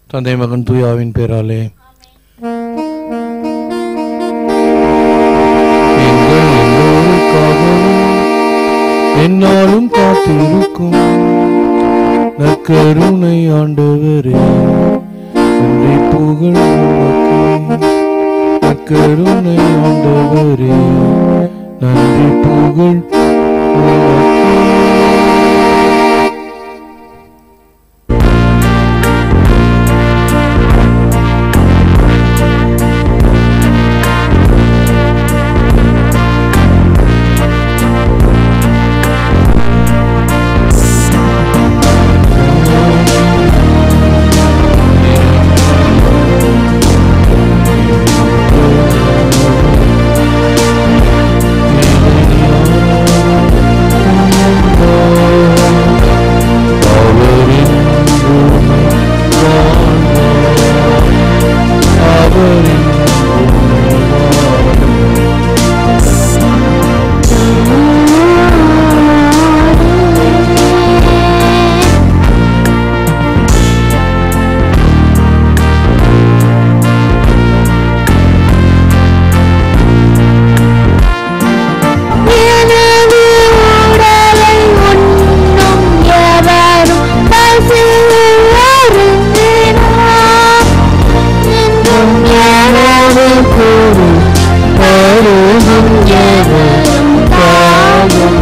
தந்தை மகன் தூயாவின் பேராலே எங்கள் எல்லோருக்காகவும் என்னாலும் காத்திருக்கும் நற்கருணை ஆண்டவரே நன்றி புகழ் உமக்கே. நற்கருணை ஆண்டவரே நன்றி புகழ் உமக்கே. அவரின் உண்மை வாழ்வார். அவரின் உண்மை வாழ்வார். எனது உடலை உண்ணும் எவரும் பசியில் அருந்தினார். என்றும் எனது பொருள் பருகும் எவரும் தாகம்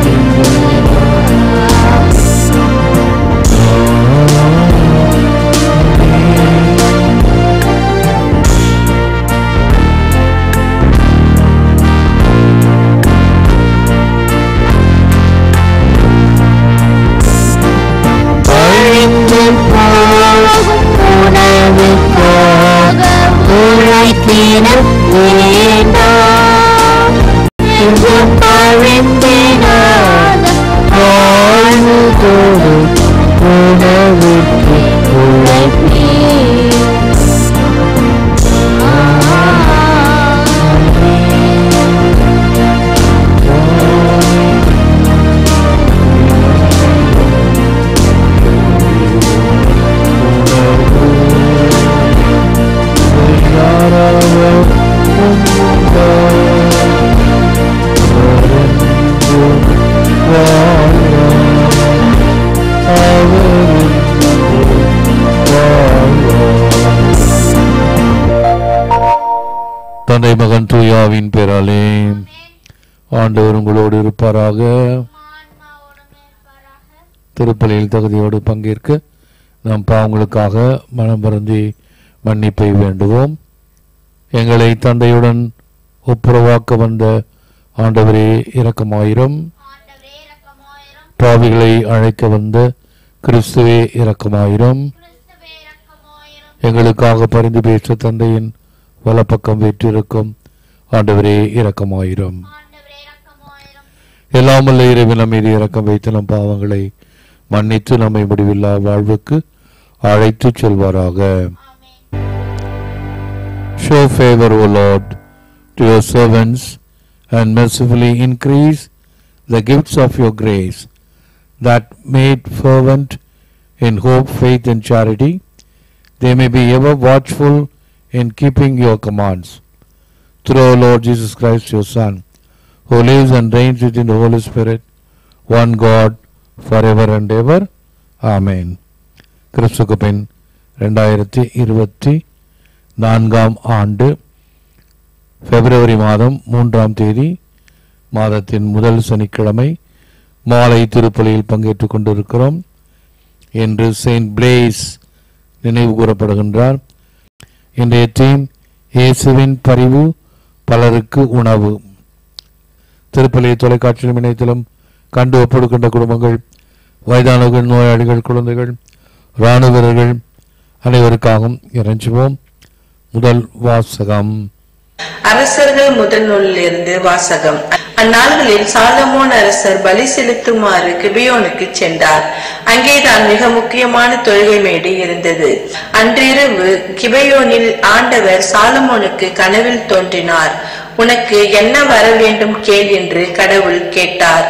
அழிந்து போகும் உணவுக்காக உழைத்திட வேண்டாம் என்றும் அழிந்திடாத வாழ்வு கொடு உணவுக்கு உழைப்பீர் தந்தை மகன் தூயாவின் பேராலே ஆண்டவர் உங்களோடு இருப்பாராக திருப்பலியில் தகுதியோடு பங்கேற்க நாம் பாவங்களுக்காக மனம் வருந்தி மன்னிப்பை வேண்டுவோம் எங்களை தந்தையுடன் ஒப்புரவாக்க வந்த ஆண்டவரே இரக்கமாயிரம் பாவிகளை அழைக்க வந்த கிறிஸ்துவே இரக்கமாயிரம் எங்களுக்காக பரிந்து பேச தந்தையின் வலப்பக்கம் வீற்றிருக்கும் ஆண்டவரே இரக்கமாயிரம் எல்லாமல்ல இறைவன் நம் மீது இரக்கம் வைத்து நம் பாவங்களை மன்னித்து நம்மை முடிவில்லா வாழ்வுக்கு அழைத்துச் செல்வாராக Show favor, O Lord, to your servants and mercifully increase the gifts of your grace, that made fervent in hope, faith, and charity, they may be ever watchful in keeping your commands. Through our Lord Jesus Christ, your Son, who lives and reigns within the Holy Spirit, one God, forever and ever. Amen. கிறிஸ்துக்கு பின் ரெண்டாயிரத்தி இருபத்தி நான்காம் ஆண்டு பிப்ரவரி மாதம் மூன்றாம் தேதி மாதத்தின் முதல் சனிக்கிழமை மாலை திருப்பலியில் பங்கேற்றுக் கொண்டிருக்கிறோம் என்று செயின்ட் பிளேஸ் நினைவு கூறப்படுகின்றார் இன்றைய தீம் இயேசுவின் பரிவு பலருக்கு உணவு திருப்பலி தொலைக்காட்சியிலும் இணையத்திலும் கண்டு ஒப்படுகின்ற குடும்பங்கள் வயதானவர்கள் நோயாளிகள் குழந்தைகள் இராணுவ வீரர்கள் அனைவருக்காகவும் இறைஞ்சுவோம் முதல் வாசகம் அரசர்கள் முதல் நூலிலிருந்து வாசகம் அந்நாள்களில் சாலமோன் அரசர் பலி செலுத்துமாறு கிபியோனுக்கு சென்றார் அங்கேதான் மிக முக்கியமான தொழுகை மேடு இருந்தது அன்றிரவு கிபையோனில் ஆண்டவர் சாலமோனுக்கு கனவில் தோன்றினார் உனக்கு என்ன வர வேண்டும் கேள் என்று கடவுள் கேட்டார்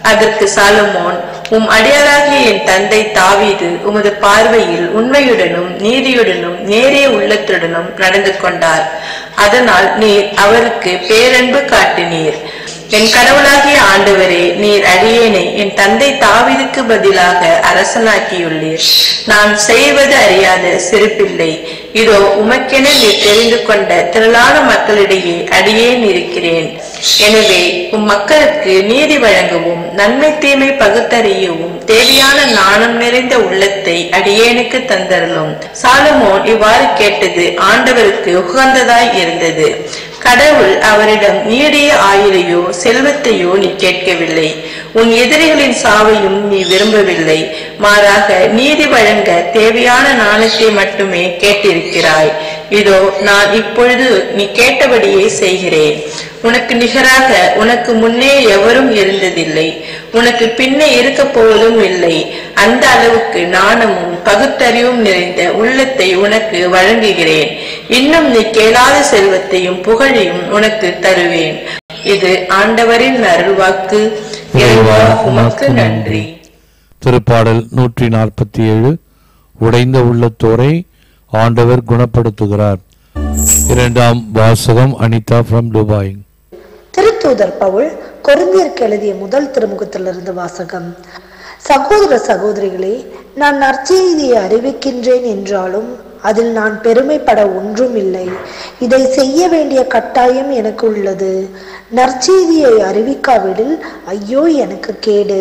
அதற்கு சாலமோன் உம் அடியாராகிய என் தந்தை தாவீது உமது பார்வையில் உண்மையுடனும் நீதியுடனும் நேரிய உள்ளத்துடனும் நடந்து கொண்டார் அதனால் நீர் அவருக்கு பேரன்பு காட்டினீர் என் கடவுளாகிய ஆண்டவரே நீர் அடியேனை என் தந்தை தாவீதுக்கு பதிலாக அரசனாக்கியுள்ளீர் நான் செய்வது அறியாத சிறுபிள்ளை இதோ உமக்கென நீர் தெரிந்து கொண்ட திரளான மக்களிடையே அடியேன் இருக்கிறேன் எனவே உம் மக்களுக்கு நீதி வழங்கவும் நன்மை தீமை பகுத்தறியவும் தேவையான நாணம் நிறைந்த உள்ளத்தை அடியேனுக்கு தந்தரலும் சாலமோன் இவ்வாறு கேட்டது ஆண்டவருக்கு உகந்ததாய் இருந்தது கடவுள் அவரிடம் நீடிய ஆயுளையோ செல்வத்தையோ நீ கேட்கவில்லை உன் எதிரிகளின் சாவையும் நீ விரும்பவில்லை மாறாக நீதி வழங்க தேவையான நாணத்தை மட்டுமே கேட்டிருக்கிறாய் இதோ நான் இப்பொழுது நீ கேட்டபடியே செய்கிறேன் உனக்கு நிகராக உனக்கு முன்னே எவரும் இருந்ததில்லை உனக்கு பின்னே இருக்க போவதும் இல்லை அந்த அளவுக்கு நாணமும் பகுத்தறிவும் நிறைந்த உள்ளத்தை உனக்கு வழங்குகிறேன் இன்னும் நீ கேளாத செல்வத்தையும் புகழையும் உனக்கு தருவேன் இது ஆண்டவரின் அருள்வாக்கு இறைவா உமக்கு நன்றி திருப்பாடல் நூற்றி நாற்பத்தி ஏழு உடைந்த உள்ளத்தோரை ஆண்டவர் குணப்படுத்துகிறார் இரண்டாம் வாசகம் அனிதா ஃப்ரம் துபாய் திருத்தூதர் பவுல் கொரிந்தியருக்கு எழுதிய முதல் திருமுகத்திலிருந்து வாசகம் சகோதர சகோதரிகளே நான் நற்செய்தியை அறிவிக்கின்றேன் என்றாலும் அதில் நான் பெருமைப்பட ஒன்றும் இல்லை இதை செய்ய வேண்டிய கட்டாயம் எனக்கு உள்ளது நற்செய்தியை அறிவிக்காவிடில் ஐயோ எனக்கு கேடு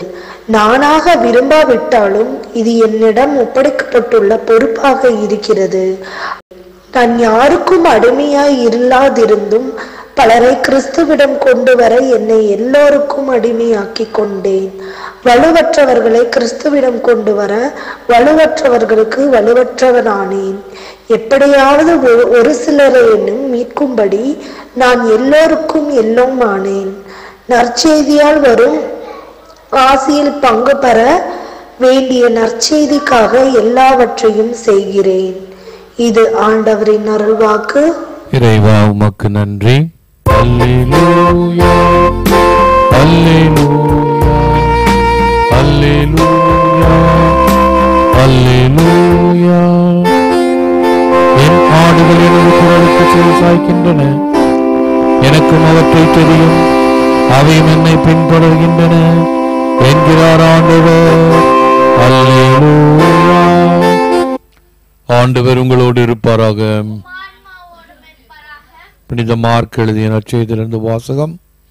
நானாக விரும்பாவிட்டாலும் இது என்னிடம் ஒப்படைக்கப்பட்டுள்ள பொறுப்பாக இருக்கிறது நான் யாருக்கும் அடிமையாய் இல்லாதிருந்தும் பலரை கிறிஸ்துவிடம் கொண்டு வர என்னை எல்லோருக்கும் அடிமையாக்கி கொண்டேன் வலுவற்றவர்களை கிறிஸ்துவிடம் கொண்டு வர வலுவற்றவர்களுக்கு வலுவற்றவனானேன் எப்படியாவது ஒரு- ஒரு சிலரேனும் மீட்கும்படி நான் எல்லோருக்கும் எல்லோரும் ஆனேன் நற்செய்தியால் வரும் ஆசியில் பங்கு பெற வேண்டிய நற்செய்திக்காக எல்லாவற்றையும் செய்கிறேன் இது ஆண்டவரின் அருள்வாக்கு இறைவா உமக்கு நன்றி அல்லேலூயா அல்லேலூயா அல்லேலூயா அல்லேலூயா என் ஆடுகள் எனது குரலுக்கு செவி சாய்க்கின்றன எனக்கும் அவற்றை தெரியும் அவையும் என்னை பின்தொடர்கின்றன என்கிறார் ஆண்டவர் அல்லேலூயா ஆண்டவர் உங்களோடு இருப்பாராக புனித மார்க் எழுதிய நற்செய்திலிருந்து வாசகம்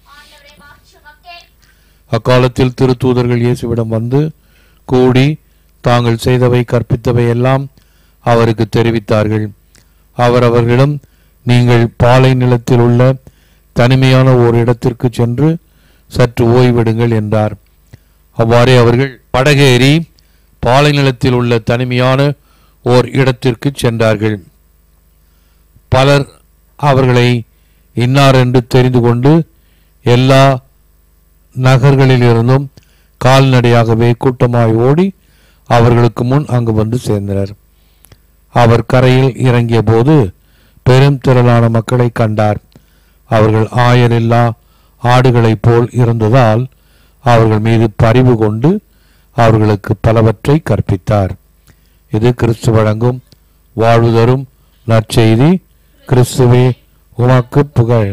அக்காலத்தில் திருத்தூதர்கள் இயேசுவிடம் வந்து கூடி தாங்கள் செய்தவை கற்பித்தவை எல்லாம் அவருக்கு தெரிவித்தார்கள் அவர் அவர்களிடம் நீங்கள் பாலை நிலத்தில் உள்ள தனிமையான ஓர் இடத்திற்கு சென்று சற்று ஓய்வெடுங்கள் என்றார் அவ்வாறே அவர்கள் படகேறி பாலை நிலத்தில் உள்ள தனிமையான ஓர் இடத்திற்கு சென்றார்கள் பலர் அவர்களை இன்னார் என்று தெரிந்து கொண்டு எல்லா நகர்களிலிருந்தும் கால்நடையாகவே கூட்டமாய் ஓடி அவர்களுக்கு முன் அங்கு வந்து சேர்ந்தனர் அவர் கரையில் இறங்கிய போது பெரும் திரளான மக்களை கண்டார் அவர்கள் ஆயரில்லா ஆடுகளைப் போல் இருந்ததால் அவர்கள் மீது பரிவு கொண்டு அவர்களுக்கு பலவற்றை கற்பித்தார் இது கிறிஸ்து வழங்கும் வாழ்வு தரும் நற்செய்தி கிறிஸ்துவே உமக்கு புகழ்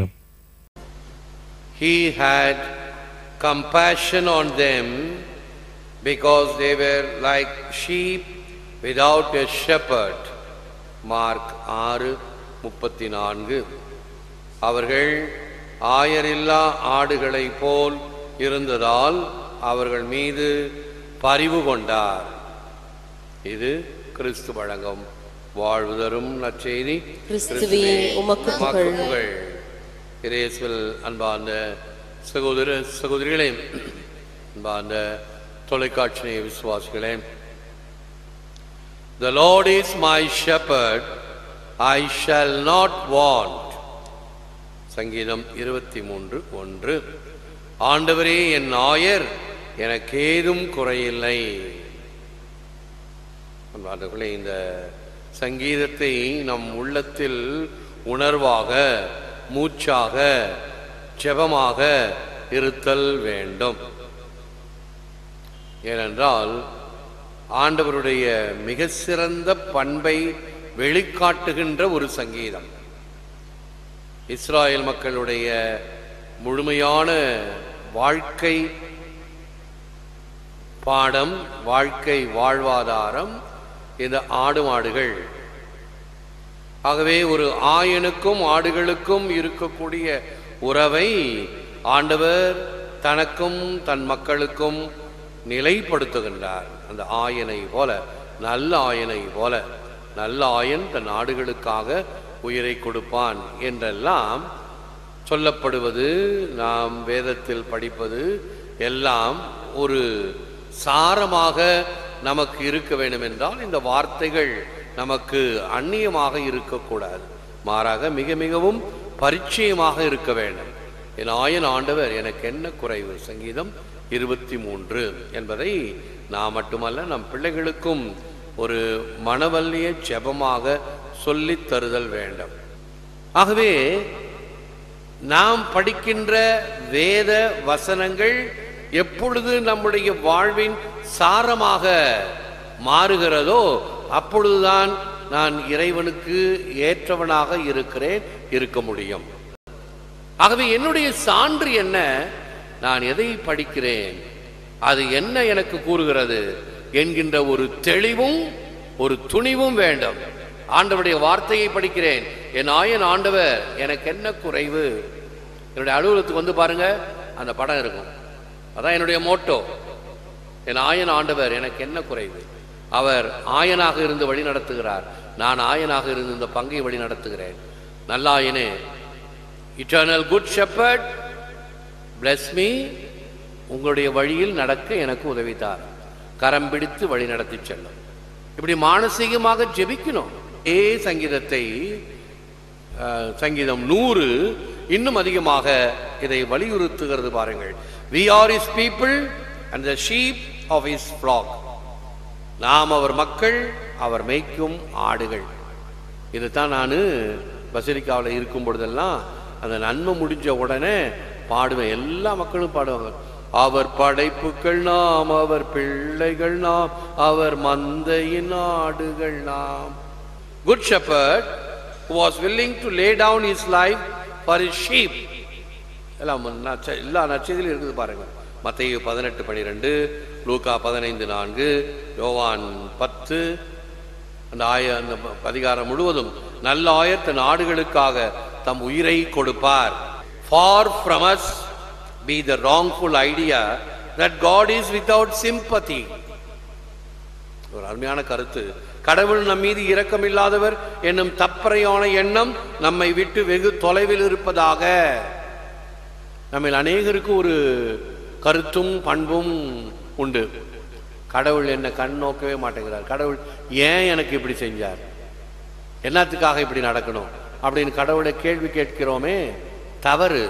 He had compassion on them because they were like sheep without a shepherd. Mark ஆறு முப்பத்தி நான்கு அவர்கள் ஆயரில்லா ஆடுகளைப் போல் இருந்ததால் அவர்கள் மீது பரிவு கொண்டார் இது கிறிஸ்து வழங்கும் வாழ்வு தரும் நற்செய்தி கிறிஸ்துவே, உமக்கு புகழ். புகழ் இயேசுவில் அன்பார்ந்த சகோதர சகோதரிகளே அன்பார்ந்த தொலைக்காட்சி விசுவாசிகளே The Lord is my shepherd, I shall not want. சங்கீதம் இருபத்தி மூன்று ஒன்று ஆண்டவரே என் நாயர் எனக்கேதும் குறையில்லை அன்பார்ந்தவர்களே இந்த சங்கீதத்தை நம் உள்ளத்தில் உணர்வாக மூச்சாக ஜெபமாக இருத்தல் வேண்டும் ஏனென்றால் ஆண்டவருடைய மிக சிறந்த பண்பை வெளிக்காட்டுகின்ற ஒரு சங்கீதம் இஸ்ராயேல் மக்களுடைய முழுமையான வாழ்க்கை பாடம் வாழ்க்கை வாழ்வாதாரம் இந்த ஆடு மாடுகள் ஆகவே ஒரு ஆயனுக்கும் ஆடுகளுக்கும் இருக்கக்கூடிய உறவை ஆண்டவர் தனக்கும் தன் மக்களுக்கும் நிலைப்படுத்துகின்றார் அந்த ஆயனை போல நல்ல ஆயனை போல நல்ல ஆயன் தன் ஆடுகளுக்காக உயிரை கொடுப்பான் என்றெல்லாம் சொல்லப்படுவது நாம் வேதத்தில் படிப்பது எல்லாம் ஒரு சாரமாக நமக்கு இருக்க வேண்டும் என்றால் இந்த வார்த்தைகள் நமக்கு அந்நியமாக இருக்கக்கூடாது மாறாக மிக மிகவும் பரிச்சயமாக இருக்க வேண்டும் என் ஆயன் ஆண்டவர் எனக்கு என்ன குறைவு சங்கீதம் இருபத்தி மூன்று என்பதை நான் மட்டுமல்ல நம் பிள்ளைகளுக்கும் ஒரு மனவல்லிய ஜெபமாக சொல்லித் தருதல் வேண்டும் ஆகவே நாம் படிக்கின்ற வேத வசனங்கள் எப்பொழுது நம்முடைய வாழ்வின் சாரமாக மாறுகிறதோ அப்பொழுதுதான் நான் இறைவனுக்கு ஏற்றவனாக இருக்கிறேன் இருக்க முடியும் ஆகவே என்னுடைய சான்று என்ன நான் எதை படிக்கிறேன் அது என்ன எனக்கு கூறுகிறது என்கின்ற ஒரு தெளிவும் ஒரு துணிவும் வேண்டும் ஆண்டவருடைய வார்த்தையை படிக்கிறேன் என் ஆயன் ஆண்டவர் எனக்கு என்ன குறைவு என்னுடைய அலுவலகத்துக்கு வந்து பாருங்க அந்த படம் இருக்கும் அதான் என்னுடைய மோட்டோ என் ஆயன் ஆண்டவர் எனக்கு என்ன குறைவு அவர் ஆயனாக இருந்து வழி நடத்துகிறார் நான் ஆயனாக இருந்து இந்த பங்கை வழி நடத்துகிறேன் நல்லாயனே eternal good shepherd bless me உங்களுடைய வழியில் நடக்க எனக்கு உதவித்தார் கரம் பிடித்து வழி நடத்தி செல்லும் இப்படி மானசீகமாக ஜெபிக்கணும் ஏ சங்கீதத்தை அஹ், சங்கீதம் நூறு இன்னும் அதிகமாக இதை வலியுறுத்துகிறது பாருங்கள் we are his people and the sheep of his flock நாம் அவர் மக்கள் அவர் மேய்க்கும் ஆடுகள் இதுதான் நான் பசிலிக்காவில் இருக்கும் பொழுதெல்லாம் அந்த நன்மை முடிஞ்ச உடனே பாடுவேன் எல்லா மக்களும் பாடுவாங்க அவர் படைப்புகள் நாம் அவர் பிள்ளைகள் நாம் அவர் மந்தையின் ஆடுகள் நாம் good shepherd who was willing to lay down his life for his sheep எல்லாம் நச்ச- எல்லா நச்சதிலும் இருக்குது பாருங்க மத்தேயு பதினெட்டு பனிரெண்டு லூக்கா பதினைந்து நான்கு யோவான் பத்து அந்த ஆய அந்த ப- அதிகாரம் முழுவதும் நல்ல ஆயர் தன் நாடுகளுக்காக தம் உயிரை கொடுப்பார் far from us be the wrongful idea that God is without sympathy ஒரு அருமையான கருத்து கடவுள் நம் மீது இரக்கமில்லாதவர் என்னும் தப்பறையான எண்ணம் நம்மை விட்டு வெகு தொலைவில் இருப்பதாக நம்ம அநேகருக்கு ஒரு கருத்தும் பண்பும் உண்டு கடவுள் என்ன கண் நோக்கவே மாட்டேங்கிறார் கடவுள் ஏன் எனக்கு இப்படி செஞ்சார் என்னத்துக்காக இப்படி நடக்கணும் அப்படின்னு கடவுளை கேள்வி கேட்கிறோமே தவறு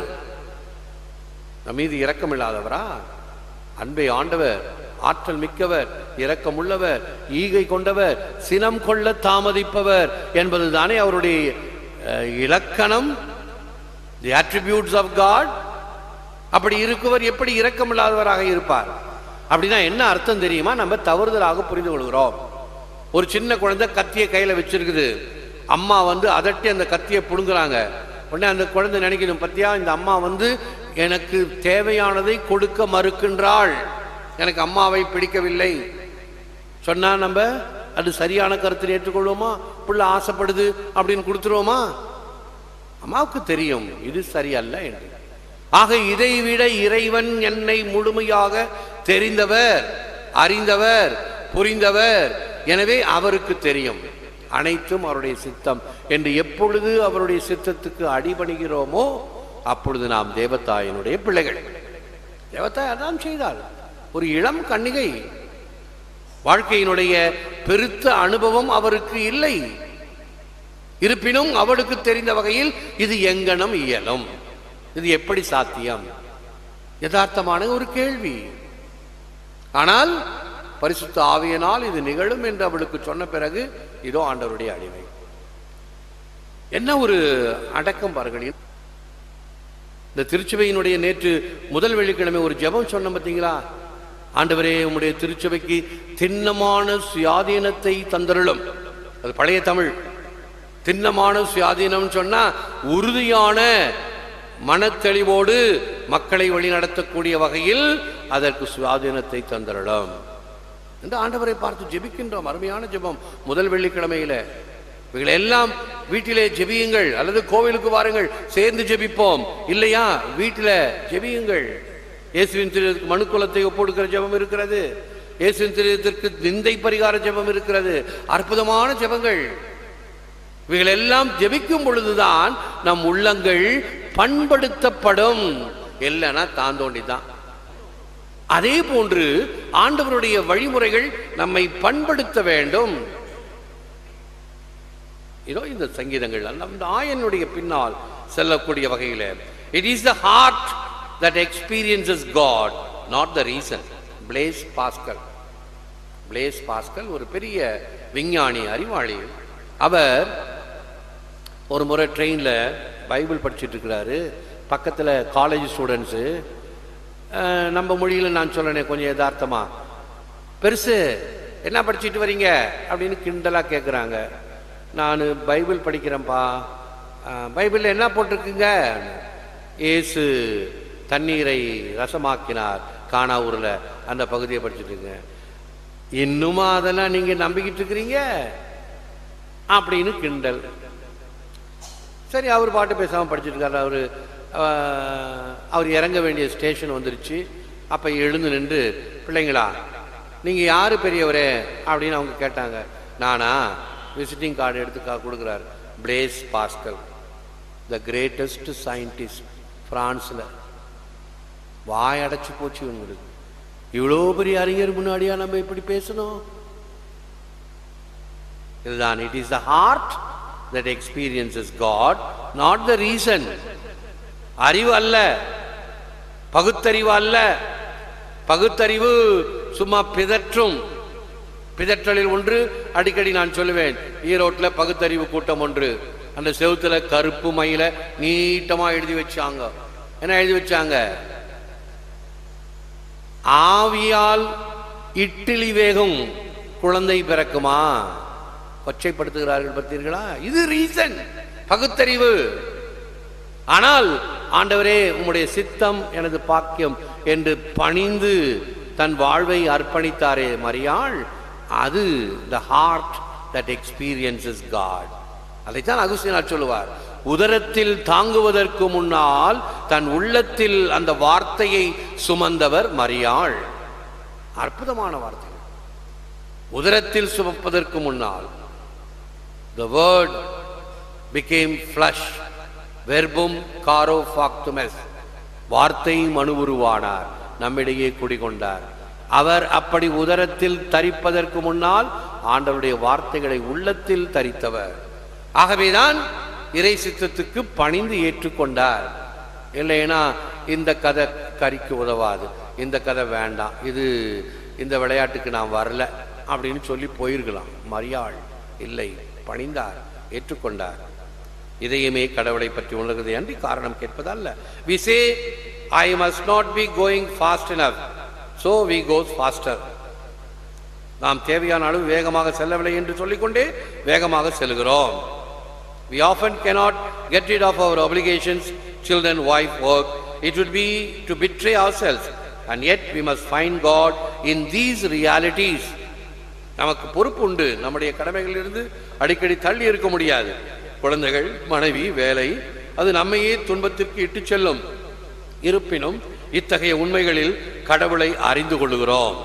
நம் மீது இரக்கமில்லாதவரா அன்பை ஆண்டவர் ஆற்றல் மிக்கவர் இரக்கமுள்ளவர் ஈகை கொண்டவர் சினம் கொள்ள தாமதிப்பவர் என்பதுதானே அவருடைய அஹ், இலக்கணம் தி attributes ஆஃப் காட் அப்படி இருக்கவர் எப்படி இரக்கமில்லாதவராக இருப்பார் அப்படின்னா என்ன அர்த்தம் தெரியுமா நம்ம தவறுதலாக புரிந்து கொள்கிறோம் ஒரு சின்ன குழந்தை கத்தியை கையில வச்சிருக்குது அம்மா வந்து அதட்டி அந்த கத்தியை புடுங்குறாங்க உடனே அந்த குழந்தை நினைக்கணும் பத்தியா இந்த அம்மா வந்து எனக்கு தேவையானதை கொடுக்க மறுக்கின்றாள் எனக்கு அம்மாவை பிடிக்கவில்லை சொன்னா நம்ம அது சரியான கருத்தில் ஏற்றுக்கொள்வோமா புள்ள ஆசைப்படுது அப்படின்னு கொடுத்துருவோமா அம்மாவுக்கு தெரியும் இது சரியல்ல என்று ஆக இதை விட இறைவன் என்னை முழுமையாக தெரிந்தவர் அறிந்தவர் புரிந்தவர் எனவே அவருக்கு தெரியும் அனைத்தும் அவருடைய சித்தம் என்று எப்பொழுது அவருடைய சித்தத்துக்கு அடிபணிகிறோமோ அப்பொழுது நாம் தேவதாயினுடைய பிள்ளைகள் தேவதாய் அதான் செய்தாள் ஒரு இளம் கன்னிகை வாழ்க்கையினுடைய பெருத்த அனுபவம் அவருக்கு இல்லை இருப்பினும் அவளுக்கு தெரிந்த வகையில் இது எங்கனம் இயலும் இது எப்படி சாத்தியம் யதார்த்தமான ஒரு கேள்வி ஆனால் பரிசுத்த ஆவியனால் இது நிகழும் என்று அவளுக்கு சொன்ன பிறகு இதோ ஆண்டவருடைய அடிமை என்ன ஒரு அடக்கம் பாருங்கள் இந்த திருச்சபையினுடைய நேற்று முதல் வெள்ளிக்கிழமை ஒரு ஜெபம் சொன்னோம் பார்த்தீங்களா ஆண்டவரே உம்முடைய திருச்சபைக்கு திண்ணமான சுயாதீனத்தை தந்தருளும் அது பழைய தமிழ் திண்ணமான சுயாதீனம் சொன்னா உறுதியான மனத்தெளிவோடு மக்களை வழிநடத்தக்கூடிய வகையில் அதற்கு சுயாதீனத்தை தந்தருளும் என்று ஆண்டவரை பார்த்து ஜெபிக்கின்றோம் அருமையான ஜெபம் முதல் வெள்ளிக்கிழமையில இவைகளை எல்லாம் வீட்டிலே ஜெபியுங்கள் அல்லது கோவிலுக்கு வாருங்கள் சேர்ந்து ஜெபிப்போம் இல்லையா வீட்டில ஜெபியுங்கள் இயேசுவின் திரு மனுக்குலத்தை ஒப்புடுக்கிற ஜெபம் இருக்கிறது இயேசுவின் திரு நிந்தை பரிகார ஜெபம் இருக்கிறது அற்புதமான ஜெபங்கள் இவைகள் எல்லாம் ஜெபிக்கும் பொழுதுதான் நம் உள்ளங்கள் பண்படுத்தப்படும் இல்லைன்னா தாந்தோண்டி தான் அதே போன்று ஆண்டவருடைய வழிமுறைகள் நம்மை பண்படுத்த வேண்டும் இதோ இந்த சங்கீதங்கள் நம் ஆயனுடைய பின்னால் செல்லக்கூடிய வகையில் it is the heart that experiences God not the reason Blaise Pascal Blaise Pascal ஒரு பெரிய விஞ்ஞானி அறிவாளி அவர் ஒரு முறை ட்ரெயினில் பைபிள் படிச்சுட்டு இருக்கிறாரு பக்கத்தில் காலேஜ் ஸ்டூடெண்ட்ஸு நம்ம மொழியில் நான் சொல்லணே கொஞ்சம் யதார்த்தமா பெருசு என்ன படிச்சுட்டு வரீங்க அப்படின்னு கிண்டலாக கேட்குறாங்க நான் பைபிள் படிக்கிறேன்ப்பா பைபிளில் என்ன போட்டிருக்குங்க இயேசு தண்ணீரை ரசமாக்கினார் காணாவூரில் அந்த பகுதியை படிச்சுட்டுங்க இன்னுமா அதெல்லாம் நீங்கள் நம்பிக்கிட்டு இருக்கிறீங்க அப்படின்னு கிண்டல் சரி அவர் பாட்டு பேசாமல் படிச்சுட்டு இருக்காரு அவர் அவர் இறங்க வேண்டிய ஸ்டேஷன் வந்துருச்சு அப்போ எழுந்து நின்று பிள்ளைங்களா நீங்கள் யார் பெரியவரே அப்படின்னு அவங்க கேட்டாங்க நானா விசிட்டிங் கார்டு எடுத்து கா கொடுக்குறாரு Blaise Pascal the greatest scientist ஃப்ரான்ஸில் வாய் அடைச்சு போச்சு உங்களுக்கு இவ்வளோ பெரிய அறிஞர் முன்னாடியா நம்ம இப்படி பேசணும் இதுதான் it is the heart that experiences God not the reason அறிவு அல்ல பகுத்தறிவு அல்ல பகுத்தறிவு சும்மா பிதற்றும் பிதற்றலில் ஒன்று அடிக்கடி நான் சொல்லுவேன் ஈரோட்டில் பகுத்தறிவு கூட்டம் ஒன்று அந்த செவுத்துல கருப்பு மயில நீட்டமா எழுதி வச்சாங்க என்ன எழுதி வச்சாங்க ஆவியால் இட்டிலி வேகும் குழந்தை பிறக்குமா கொச்சைப்படுத்துகிறார்கள் பார்த்தீர்களா இது ரீசன் பகுத்தறிவு ஆனால் ஆண்டவரே உம்முடைய சித்தம் எனது பாக்கியம் என்று பணிந்து தன் வாழ்வை அர்ப்பணித்தாரே மரியாள் அது the heart that experiences God அதைத்தான் அகுஸ்தினார் சொல்லுவார் உதரத்தில் தாங்குவதற்கு முன்னால் தன் உள்ளத்தில் அந்த வார்த்தையை சுமந்தவர் மரியாள் அற்புதமான வார்த்தை உதரத்தில் சுமப்பதற்கு முன்னால் the word became flesh வெர்பும் காரோ ஃபாக்துமெஸ் வார்த்தை மனு உருவானார் நம்மிடையே குடிகொண்டார் அவர் அப்படி உதரத்தில் தரிப்பதற்கு முன்னால் ஆண்டவருடைய வார்த்தைகளை உள்ளத்தில் தரித்தவர் ஆகவேதான் இறை சித்தத்துக்கு பணிந்து ஏற்றுக்கொண்டார் இல்லைன்னா இந்த கதை கறிக்கு உதவாது இந்த கதை வேண்டாம் இது இந்த விளையாட்டுக்கு நான் வரல அப்படின்னு சொல்லி போயிருக்கலாம் மரியாள் இல்லை பணிந்தார் ஏற்றுக்கொண்டார் இதையுமே கடவுளை பற்றி உணர்கிறது அன்றி காரணம் கேட்பதல்ல we say I must not be going fast enough so we goes faster நாம் தேவையான அளவு வேகமாக செல்லவில்லை என்று சொல்லிக்கொண்டே வேகமாக செல்கிறோம் we often cannot get rid of our obligations children wife work it would be to betray ourselves and yet we must find god in these realities நமக்கு பொறுப்பு உண்டு நம்முடைய கடமைகளிலிருந்து அடிக்கடி தள்ளி இருக்க முடியாது குழந்தைகள் மனைவி வேலை அது நம்மையே துன்பத்திற்கு இட்டு செல்லும் இருப்பினும் இத்தகைய உண்மைகளில் கடவுளை அறிந்து கொள்ளுகிறோம்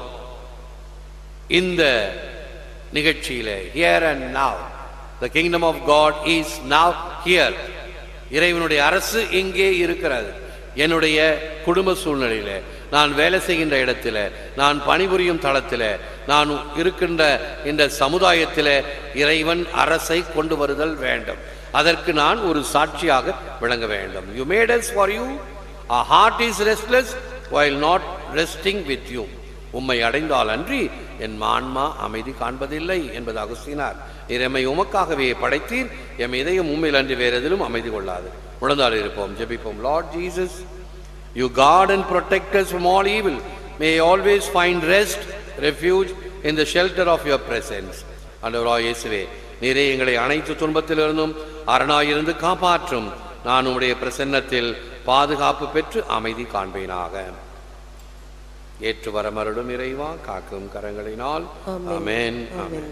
இந்த நிகழ்ச்சியில here and now the kingdom of God is now here இறைவனுடைய அரசு இங்கே இருக்கிறது என்னுடைய குடும்ப சூழ்நிலையில நான் வேலை செய்கின்ற இடத்துல நான் பணிபுரியும் தளத்தில் நான் இருக்கின்ற இந்த சமுதாயத்தில் இறைவன் அரசை கொண்டு வருதல் வேண்டும் அதற்கு நான் ஒரு சாட்சியாக விளங்க வேண்டும் you made us for you a heart is restless while not resting with you உம்மை அடைந்தால் அன்றி என் ஆன்மா அமைதி காண்பதில்லை என்பது அகுஸ்தினார் நீர் எம்மை உமக்காகவே படைத்தீர் எம் இதயம் உண்மையில் அன்றி வேறு எதிலும் அமைதி கொள்ளாது முழந்தால் இருப்போம் ஜெபிப்போம் Lord Jesus you God and protect us from all evil May I always find rest, refuge in the shelter of your presence. ஆண்டவராய் இயேசுவே நீரே எங்களை அனைத்து துன்பத்திலிருந்தும் அரணாயிருந்து காப்பாற்றும் நான் உம்முடைய பிரசன்னத்தில் பாதுகாப்பு பெற்று அமைதி காண்பேனாக ஏற்று வரமருடும் இறைவா காக்கும் கரங்களினால் ஆமென். ஆமென் ஆமென் ஆமென்.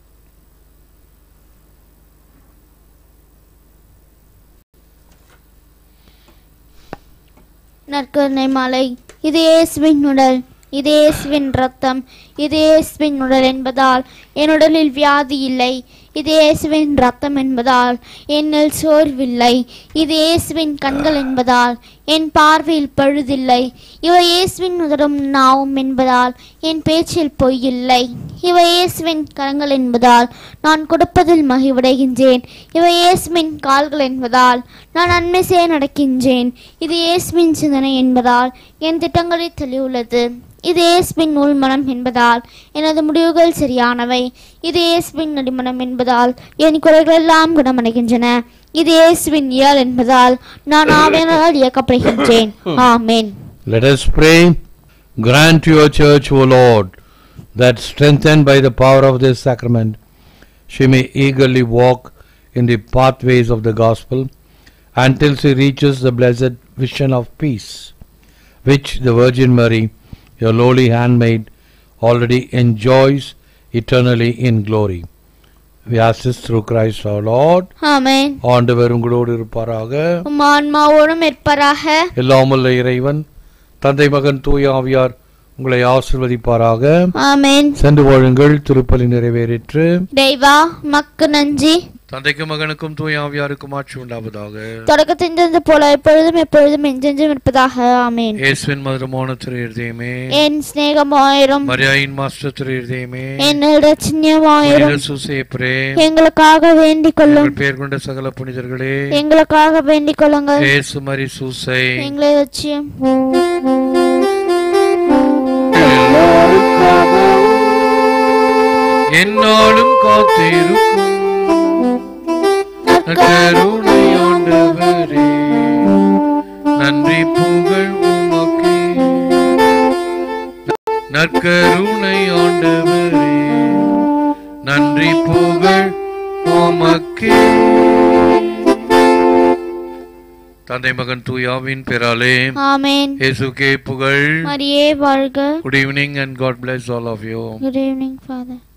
நற்கருணை மாலை இது இயேசுவின் உடல் இது இயேசுவின் ரத்தம் இது இயேசுவின் உடல் என்பதால் என் உடலில் வியாதி இல்லை இது இயேசுவின் ரத்தம் என்பதால் என்னில் சோர்வில்லை இது இயேசுவின் கண்கள் என்பதால் என் பார்வையில் பழுதில்லை இவை இயேசுவின் உதடும் நாவும் என்பதால் என் பேச்சில் பொய்யில்லை இவை இயேசுவின் கரங்கள் என்பதால் நான் கொடுப்பதில் மகிழ்வடைகின்றேன் இவை இயேசுவின் கால்கள் என்பதால் நான் நன்மை செய்ய நடக்கின்றேன் இது இயேசுவின் சிந்தனை என்பதால் என் திட்டங்களில் தெளிவுள்ளது இது இயேசுவின் உள்மனம் என்பதால் எனது முடிவுகள் சரியானவை இது இயேசுவின் நடிமனம் என்பதால் என் குறைகள் எல்லாம் குணமடைகின்றன இது இயேசுவின் இயல் என்பதால் நான் ஆவியனால் இயக்கப்படுகின்றேன் ஆமென் Let us pray. Grant your church, O Lord, that strengthened by the power of this sacrament, she may eagerly walk in the pathways of the gospel until she reaches the blessed vision of peace, which the Virgin Mary, your lowly handmaid, already enjoys eternally in glory. We ask this through Christ our Lord. ஆமென் ஆண்டவர் உங்களோடு இருப்பாராக உம் ஆன்மாவோடும் இருப்பராக எல்லாமல்ல இறைவன் தந்தை மகன் தூய ஆவியார் உங்களை ஆசிர்வதிப்பாராக ஆமென் சென்று வாழுங்கள் திருப்பலி நிறைவேறிற்று தெய்வா மக்கு நன்றி தந்தைக்கும் மகனுக்கும் தூய ஆவியாருக்கும் ஆட்சி உண்டாவதாக தொடக்கத்திலிருந்து போல எப்பொழுதும் எப்பொழுதும் என்றென்றும் இருப்பதாக ஆமென் இயேசுவின் மதுரமான திரு இருதயமே என் சிநேகமாயிரும் மரியாயின் மாஸ்டர் திரு இருதயமே என் இரட்சண்யமாயிரும் சுசேப்ரே எங்களுக்காக வேண்டிக் கொள்ளும் உங்கள் பேர் கொண்ட சகல புனிதர்களே எங்களுக்காக வேண்டிக் கொள்ளுங்கள் இயேசு மரி சூசை எங்களை லட்சியம் என்னாலும் காத்திருக்கும் கருணை ஆண்டவரே நன்றி புகழ் உமக்கே நற்கருணை ஆண்டவரே நன்றி புகழ் உமக்கே தந்தை மகன் தூயாவின் பெறாலே ஆமென் இயேசுக்கே புகழ் மரியே வாழ்க good evening and God bless all of you good evening father